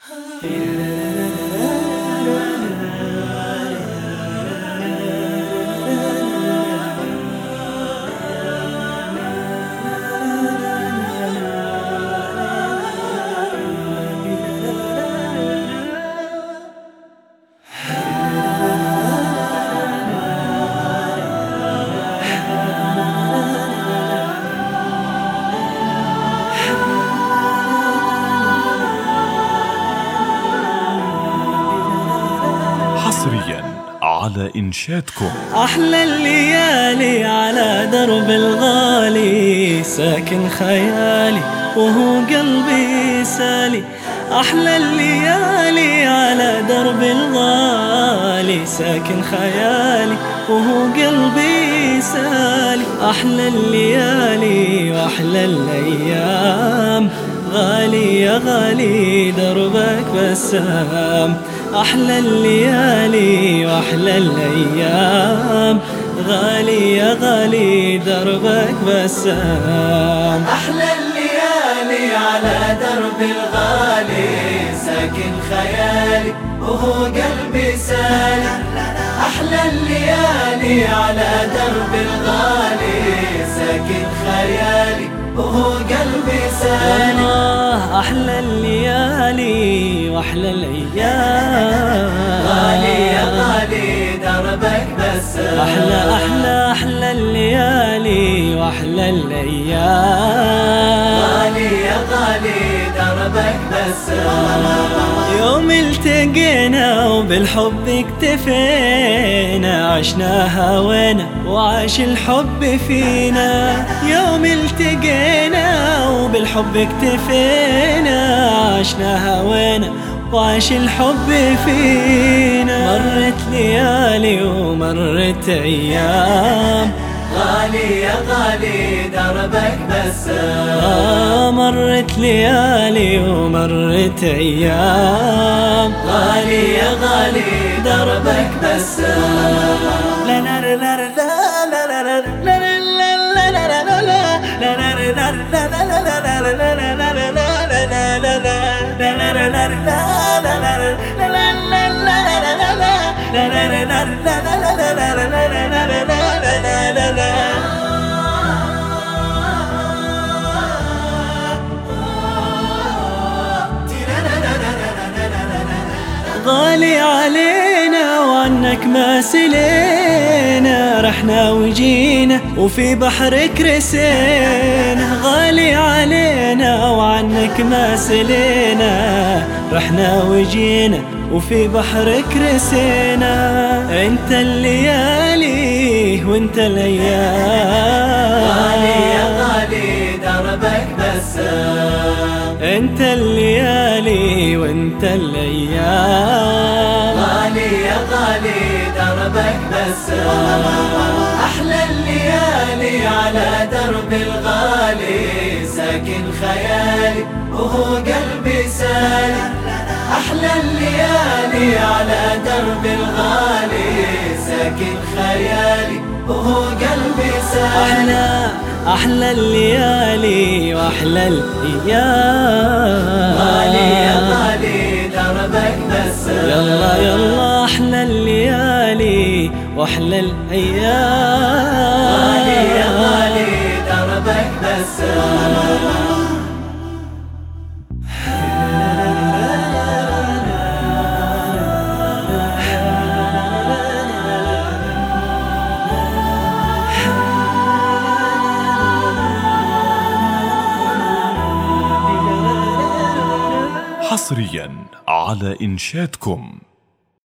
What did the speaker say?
حصريا على إنشادكم أحلى الليالي على درب الغالي ساكن خيالي وهو قلبي سالي أحلى الليالي على درب الغالي ساكن خيالي وهو قلبي سالي أحلى الليالي وأحلى الأيام غالي يا غالي دربك بسام أحلى الليالي وأحلى الأيام غالي يا غالي دربك بسام أحلى الليالي على درب الغالي ساكن خيالي وهو قلبي سالي أحلى الليالي على درب الغالي ساكن خيالي وهو قلبي سالي والله أحلى الليالي وأحلى الأيام غالي يا غالي دربك بس أحلى أحلى أحلى الليالي وأحلى الأيام غالي يا غالي دربك بس يوم التقينا وبالحب اكتفينا عشنا هوانا وعاش الحب فينا يوم التقينا وبالحب اكتفينا عشنا هوانا وعاش الحب فينا مرت ليالي ومرت ايام غالي يا غالي دربك بس آه مرت ليالي ومرت ايام غالي يا غالي دربك بس لا لا لا لا لا لا لا لا لا لا لا لا لا غالي علينا وعنك ما سلينا رحنا وجينا وفي بحرك رسينا غالي علينا وعنك ما سلينا رحنا وجينا وفي بحرك رسينا انت الليالي وانت الايام غالي يا غالي دربك بس انت الليالي وانت الايام غالي يا غالي دربك بس أحلى الليالي على درب الغالي ساكن خيالي وهو قلبي سالي أحلى الليالي على درب الغالي ساكن خيالي وهو قلبي سالي احلى احلى الليالي واحلى الايام غالي يا غالي دربك بس يلا يلا احلى الليالي واحلى الايام غالي يا غالي دربك بس حصريا على إنشادكم